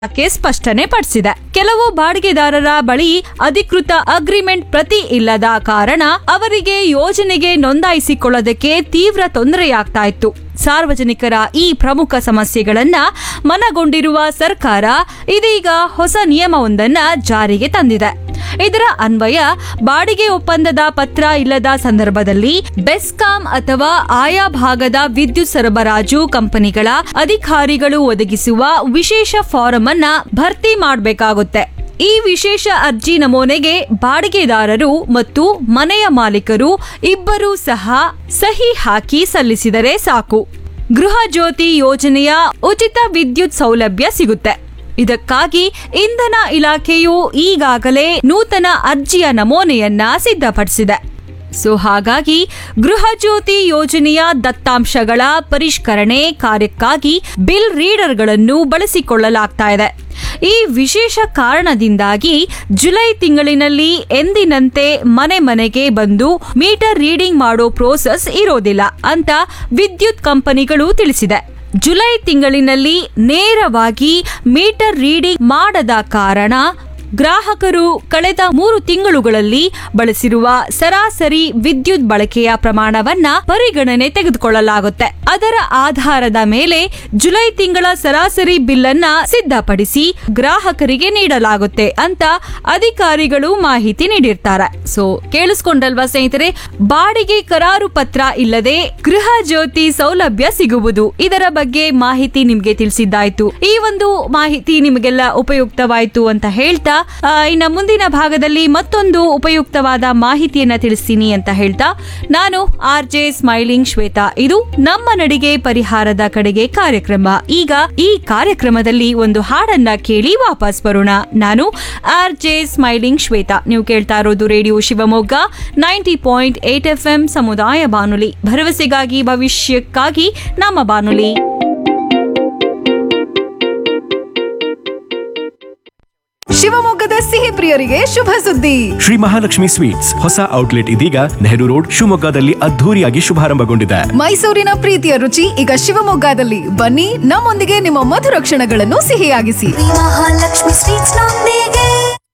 ಕ್ಕೆ ಸ್ಪಷ್ಟನೆ ಪಡಿಸಿದೆ ಕೆಲವು ಬಾಡಿಗೆದಾರರ ಬಳಿ ಅಧಿಕೃತ ಅಗ್ರಿಮೆಂಟ್ ಪ್ರತಿ ಇಲ್ಲದ ಕಾರಣ ಅವರಿಗೆ ಯೋಜನೆಗೆ ನೋಂದಾಯಿಸಿಕೊಳ್ಳೋದಕ್ಕೆ ತೀವ್ರ ತೊಂದರೆಯಾಗ್ತಾ ಇತ್ತು ಸಾರ್ವಜನಿಕರ ಈ ಪ್ರಮುಖ ಸಮಸ್ಯೆಗಳನ್ನ ಮನಗೊಂಡಿರುವ ಸರ್ಕಾರ ಇದೀಗ ಹೊಸ ನಿಯಮವೊಂದನ್ನ ಜಾರಿಗೆ ತಂದಿದೆ ಇದರ ಅನ್ವಯ ಬಾಡಿಗೆ ಒಪ್ಪಂದದ ಪತ್ರ ಇಲ್ಲದ ಸಂದರ್ಭದಲ್ಲಿ ಬೆಸ್ಕಾಂ ಅಥವಾ ಆಯಾ ಭಾಗದ ವಿದ್ಯುತ್ ಸರಬರಾಜು ಕಂಪನಿಗಳ ಅಧಿಕಾರಿಗಳು ಒದಗಿಸುವ ವಿಶೇಷ ಫಾರಂ ಅನ್ನ ಭರ್ತಿ ಮಾಡಬೇಕಾಗುತ್ತೆ ಈ ವಿಶೇಷ ಅರ್ಜಿ ನಮೂನೆಗೆ ಬಾಡಿಗೆದಾರರು ಮತ್ತು ಮನೆಯ ಮಾಲೀಕರು ಇಬ್ಬರೂ ಸಹ ಸಹಿ ಹಾಕಿ ಸಲ್ಲಿಸಿದರೆ ಸಾಕು ಗೃಹ ಜ್ಯೋತಿ ಯೋಜನೆಯ ಉಚಿತ ವಿದ್ಯುತ್ ಸೌಲಭ್ಯ ಸಿಗುತ್ತೆ ಇದಕ್ಕಾಗಿ ಇಂಧನ ಇಲಾಖೆಯು ಈಗಾಗಲೇ ನೂತನ ಅರ್ಜಿಯ ನಮೂನೆಯನ್ನ ಸಿದ್ಧಪಡಿಸಿದೆ ಸೊ ಹಾಗಾಗಿ ಗೃಹ ಜ್ಯೋತಿ ಯೋಜನೆಯ ದತ್ತಾಂಶಗಳ ಪರಿಷ್ಕರಣೆ ಕಾರ್ಯಕ್ಕಾಗಿ ಬಿಲ್ ರೀಡರ್ಗಳನ್ನು ಬಳಸಿಕೊಳ್ಳಲಾಗ್ತಾ ಇದೆ ಈ ವಿಶೇಷ ಕಾರಣದಿಂದಾಗಿ ಜುಲೈ ತಿಂಗಳಿನಲ್ಲಿ ಎಂದಿನಂತೆ ಮನೆ ಮನೆಗೆ ಬಂದು ಮೀಟರ್ ರೀಡಿಂಗ್ ಮಾಡೋ ಪ್ರೋಸೆಸ್ ಇರೋದಿಲ್ಲ ಅಂತ ವಿದ್ಯುತ್ ಕಂಪನಿಗಳು ತಿಳಿಸಿದೆ ಜುಲೈ ತಿಂಗಳಿನಲ್ಲಿ ನೇರವಾಗಿ ಮೀಟರ್ ರೀಡಿಂಗ್ ಮಾಡದ ಕಾರಣ ಗ್ರಾಹಕರು ಕಳೆದ ಮೂರು ತಿಂಗಳುಗಳಲ್ಲಿ ಬಳಸಿರುವ ಸರಾಸರಿ ವಿದ್ಯುತ್ ಬಳಕೆಯ ಪ್ರಮಾಣವನ್ನ ಪರಿಗಣನೆ ತೆಗೆದುಕೊಳ್ಳಲಾಗುತ್ತೆ ಅದರ ಆಧಾರದ ಮೇಲೆ ಜುಲೈ ತಿಂಗಳ ಸರಾಸರಿ ಬಿಲ್ ಅನ್ನ ಸಿದ್ಧಪಡಿಸಿ ಗ್ರಾಹಕರಿಗೆ ನೀಡಲಾಗುತ್ತೆ ಅಂತ ಅಧಿಕಾರಿಗಳು ಮಾಹಿತಿ ನೀಡಿರ್ತಾರೆ ಸೊ ಕೇಳಿಸ್ಕೊಂಡಲ್ವಾ ಸ್ನೇಹಿತರೆ ಬಾಡಿಗೆ ಕರಾರು ಪತ್ರ ಇಲ್ಲದೆ ಗೃಹ ಜ್ಯೋತಿ ಸೌಲಭ್ಯ ಸಿಗುವುದು ಇದರ ಬಗ್ಗೆ ಮಾಹಿತಿ ನಿಮ್ಗೆ ತಿಳಿಸಿದ್ದಾಯ್ತು ಈ ಒಂದು ಮಾಹಿತಿ ನಿಮಗೆಲ್ಲ ಉಪಯುಕ್ತವಾಯ್ತು ಅಂತ ಹೇಳ್ತಾ ಆ, ಇನ್ನ ಮುಂದಿನ ಭಾಗದಲ್ಲಿ ಮತ್ತೊಂದು ಉಪಯುಕ್ತವಾದ ಮಾಹಿತಿಯನ್ನ ತಿಳಿಸ್ತೀನಿ ಅಂತ ಹೇಳ್ತಾ ನಾನು ಆರ್ ಜೆ ಸ್ಮೈಲಿಂಗ್ ಶ್ವೇತಾ ಇದು ನಮ್ಮ ನಡಿಗೆ ಪರಿಹಾರದ ಕಡೆಗೆ ಕಾರ್ಯಕ್ರಮ ಈಗ ಈ ಕಾರ್ಯಕ್ರಮದಲ್ಲಿ ಒಂದು ಹಾಡನ್ನ ಕೇಳಿ ವಾಪಸ್ ಬರೋಣ ನಾನು ಆರ್ ಜೆ ಸ್ಮೈಲಿಂಗ್ ಶ್ವೇತಾ ನೀವು ಕೇಳ್ತಾ ಇರೋದು radio Shivamogga ninety point eight F M ಸಮುದಾಯ ಬಾನುಲಿ ಭರವಸೆಗಾಗಿ ಭವಿಷ್ಯಕ್ಕಾಗಿ ನಮ್ಮ ಬಾನುಲಿ ಶಿವಮೊಗ್ಗದ ಸಿಹಿ ಪ್ರಿಯರಿಗೆ ಶುಭ ಸುದ್ದಿ ಶ್ರೀ ಮಹಾಲಕ್ಷ್ಮಿ ಸ್ವೀಟ್ಸ್ ಹೊಸ ಔಟ್ಲೆಟ್ ಇದೀಗ ನೆಹರು ರೋಡ್ ಶಿವಮೊಗ್ಗದಲ್ಲಿ ಅದ್ಧೂರಿಯಾಗಿ ಶುಭಾರಂಭಗೊಂಡಿದೆ ಮೈಸೂರಿನ ಪ್ರೀತಿಯ ರುಚಿ ಈಗ ಶಿವಮೊಗ್ಗದಲ್ಲಿ ಬನ್ನಿ ನಮ್ಮೊಂದಿಗೆ ನಿಮ್ಮ ಮಧುರ ಕ್ಷಣಗಳನ್ನು ಸಿಹಿಯಾಗಿಸಿ ಮಹಾಲಕ್ಷ್ಮಿ ಸ್ವೀಟ್ಸ್ ನೊಂದಿಗೆ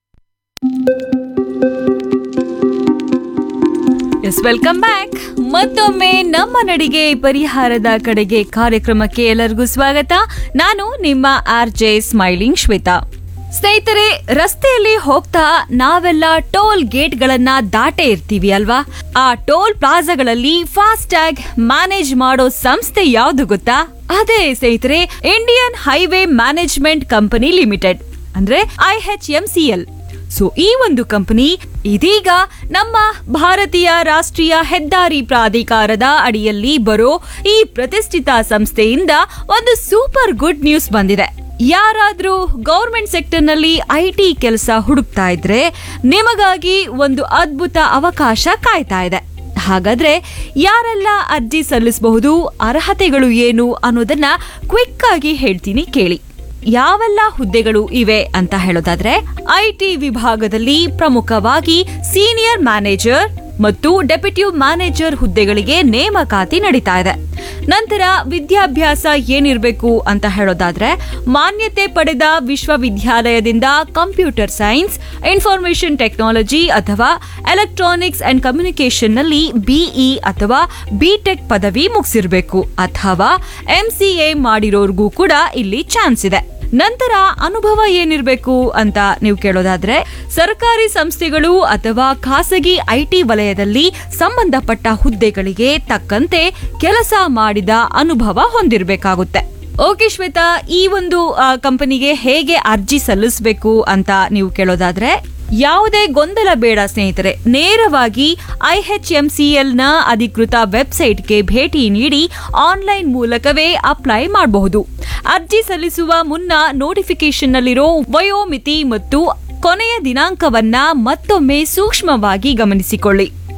ಎಸ್ ವೆಲ್ಕಮ್ ಬ್ಯಾಕ್ ಮತ್ತೊಮ್ಮೆ ನಮ್ಮ ನಡಿಗೆ ಪರಿಹಾರದ ಕಡೆಗೆ ಕಾರ್ಯಕ್ರಮಕ್ಕೆ ಎಲ್ಲರಿಗೂ ಸ್ವಾಗತ ನಾನು ನಿಮ್ಮ ಆರ್ ಜೆ ಸ್ಮೈಲಿಂಗ್ ಶ್ವೇತಾ ಸ್ನೇಹಿತರೆ ರಸ್ತೆಯಲ್ಲಿ ಹೋಗ್ತಾ ನಾವೆಲ್ಲ ಟೋಲ್ ಗೇಟ್ಗಳನ್ನ ದಾಟೆ ಇರ್ತೀವಿ ಅಲ್ವಾ ಆ ಟೋಲ್ ಪ್ಲಾಜಾಗಳಲ್ಲಿ ಫಾಸ್ಟ್ ಟ್ಯಾಗ್ ಮ್ಯಾನೇಜ್ ಮಾಡೋ ಸಂಸ್ಥೆ ಯಾವ್ದು ಗೊತ್ತಾ ಅದೇ ಸ್ನೇಹಿತರೆ Indian highway management company limited ಅಂದ್ರೆ I H M C L so ಈ ಒಂದು ಕಂಪನಿ ಇದೀಗ ನಮ್ಮ ಭಾರತೀಯ ರಾಷ್ಟ್ರೀಯ ಹೆದ್ದಾರಿ ಪ್ರಾಧಿಕಾರದ ಅಡಿಯಲ್ಲಿ ಬರೋ ಈ ಪ್ರತಿಷ್ಠಿತ ಸಂಸ್ಥೆಯಿಂದ ಒಂದು ಸೂಪರ್ ಗುಡ್ ನ್ಯೂಸ್ ಬಂದಿದೆ ಯಾರಾದ್ರೂ ಗೌರ್ಮೆಂಟ್ ಸೆಕ್ಟರ್ ನಲ್ಲಿ ಐ ಟಿ ಕೆಲಸ ಹುಡುಕ್ತಾ ಇದ್ರೆ ನಿಮಗಾಗಿ ಒಂದು ಅದ್ಭುತ ಅವಕಾಶ ಕಾಯ್ತಾ ಇದೆ ಹಾಗಾದ್ರೆ ಯಾರೆಲ್ಲ ಅರ್ಜಿ ಸಲ್ಲಿಸಬಹುದು ಅರ್ಹತೆಗಳು ಏನು ಅನ್ನೋದನ್ನ ಕ್ವಿಕ್ ಆಗಿ ಹೇಳ್ತೀನಿ ಕೇಳಿ ಯಾವೆಲ್ಲ ಹುದ್ದೆಗಳು ಇವೆ ಅಂತ ಹೇಳೋದಾದ್ರೆ ಐಟಿ ವಿಭಾಗದಲ್ಲಿ ಪ್ರಮುಖವಾಗಿ ಸೀನಿಯರ್ ಮ್ಯಾನೇಜರ್ ಮತ್ತು ಡೆಪ್ಯೂಟಿ ಮ್ಯಾನೇಜರ್ ಹುದ್ದೆಗಳಿಗೆ ನೇಮಕಾತಿ ನಡೀತಾ ಇದೆ ನಂತರ ವಿದ್ಯಾಭ್ಯಾಸ ಏನಿರಬೇಕು ಅಂತ ಹೇಳೋದಾದ್ರೆ ಮಾನ್ಯತೆ ಪಡೆದ ವಿಶ್ವವಿದ್ಯಾಲಯದಿಂದ ಕಂಪ್ಯೂಟರ್ ಸೈನ್ಸ್ ಇನ್ಫಾರ್ಮೇಶನ್ ಟೆಕ್ನಾಲಜಿ ಅಥವಾ ಎಲೆಕ್ಟ್ರಾನಿಕ್ಸ್ ಅಂಡ್ ಕಮ್ಯುನಿಕೇಶನ್ ನಲ್ಲಿ ಬಿಇ ಅಥವಾ ಬಿಟೆಕ್ ಪದವಿ ಮುಗಿಸಿರ್ಬೇಕು ಅಥವಾ ಎಂಸಿಎ ಮಾಡಿರೋರ್ಗೂ ಕೂಡ ಇಲ್ಲಿ ಚಾನ್ಸ್ ಇದೆ ನಂತರ ಅನುಭವ ಏನಿರಬೇಕು ಅಂತ ನೀವು ಕೇಳೋದಾದ್ರೆ ಸರ್ಕಾರಿ ಸಂಸ್ಥೆಗಳು ಅಥವಾ ಖಾಸಗಿ ಐಟಿ ವಲಯದಲ್ಲಿ ಸಂಬಂಧಪಟ್ಟ ಹುದ್ದೆಗಳಿಗೆ ತಕ್ಕಂತೆ ಕೆಲಸ ಮಾಡಿದ ಅನುಭವ ಹೊಂದಿರಬೇಕಾಗುತ್ತೆ ಓಕೆ ಶ್ವೇತಾ ಈ ಒಂದು ಆ, ಕಂಪನಿಗೆ ಹೇಗೆ ಅರ್ಜಿ ಸಲ್ಲಿಸಬೇಕು ಅಂತ ನೀವು ಕೇಳೋದಾದ್ರೆ ಯಾವುದೇ ಗೊಂದಲ ಬೇಡ ಸ್ನೇಹಿತರೆ ನೇರವಾಗಿ I H M C L ನ ಅಧಿಕೃತ ವೆಬ್ಸೈಟ್ಗೆ ಭೇಟಿ ನೀಡಿ ಆನ್ಲೈನ್ ಮೂಲಕವೇ ಅಪ್ಲೈ ಮಾಡಬಹುದು ಅರ್ಜಿ ಸಲ್ಲಿಸುವ ಮುನ್ನ ನೋಟಿಫಿಕೇಶನ್ ನಲ್ಲಿರೋ ವಯೋಮಿತಿ ಮತ್ತು ಕೊನೆಯ ದಿನಾಂಕವನ್ನ ಮತ್ತೊಮ್ಮೆ ಸೂಕ್ಷ್ಮವಾಗಿ ಗಮನಿಸಿಕೊಳ್ಳಿ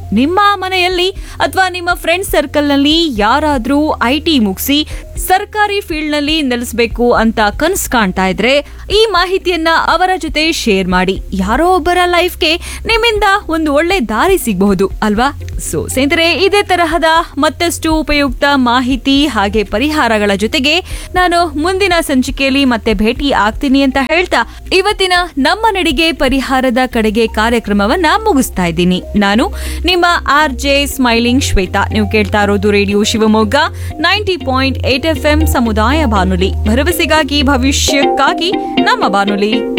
ನಿಮ್ಮ ಮನೆಯಲ್ಲಿ ಅಥವಾ ನಿಮ್ಮ ಫ್ರೆಂಡ್ ಸರ್ಕಲ್ನಲ್ಲಿ ಯಾರಾದ್ರೂ ಐ ಟಿ ಮುಗಿಸಿ ಸರ್ಕಾರಿ ಫೀಲ್ಡ್ ನಲ್ಲಿ ನೆಲೆಸಬೇಕು ಅಂತ ಕನ್ಸ್ ಕಾಣ್ತಾ ಇದ್ರೆ ಈ ಮಾಹಿತಿಯನ್ನ ಅವರ ಜೊತೆ ಶೇರ್ ಮಾಡಿ ಯಾರೋ ಒಬ್ಬರ ಲೈಫ್ಗೆ ನಿಮ್ಮಿಂದ ಒಂದು ಒಳ್ಳೆ ದಾರಿ ಸಿಗಬಹುದು ಅಲ್ವಾ ಸೊ ಸ್ನೇಹಿತರೆ ಇದೇ ತರಹದ ಮತ್ತಷ್ಟು ಉಪಯುಕ್ತ ಮಾಹಿತಿ ಹಾಗೆ ಪರಿಹಾರಗಳ ಜೊತೆಗೆ ನಾನು ಮುಂದಿನ ಸಂಚಿಕೆಯಲ್ಲಿ ಮತ್ತೆ ಭೇಟಿ ಆಗ್ತೀನಿ ಅಂತ ಹೇಳ್ತಾ ಇವತ್ತಿನ ನಮ್ಮ ನಡಿಗೆ ಪರಿಹಾರದ ಕಡೆಗೆ ಕಾರ್ಯಕ್ರಮವನ್ನ ಮುಗಿಸ್ತಾ ಇದ್ದೀನಿ ನಾನು ನಿಮ್ಮ ಆರ್ ಜೆ ಸ್ಮೈಲಿಂಗ್ ಶ್ವೇತಾ ನೀವು ಕೇಳ್ತಾ ಇರೋದು radio Shivamogga ninety point eight F M ಸಮುದಾಯ ಬಾನುಲಿ ಭರವಸೆಗಾಗಿ ಭವಿಷ್ಯಕ್ಕಾಗಿ ನಮ್ಮ ಬಾನುಲಿ